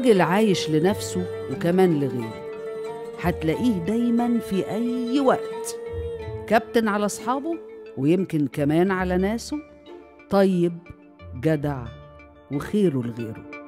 راجل عايش لنفسه وكمان لغيره هتلاقيه دايما في أي وقت كابتن على أصحابه ويمكن كمان على ناسه طيب جدع وخيره لغيره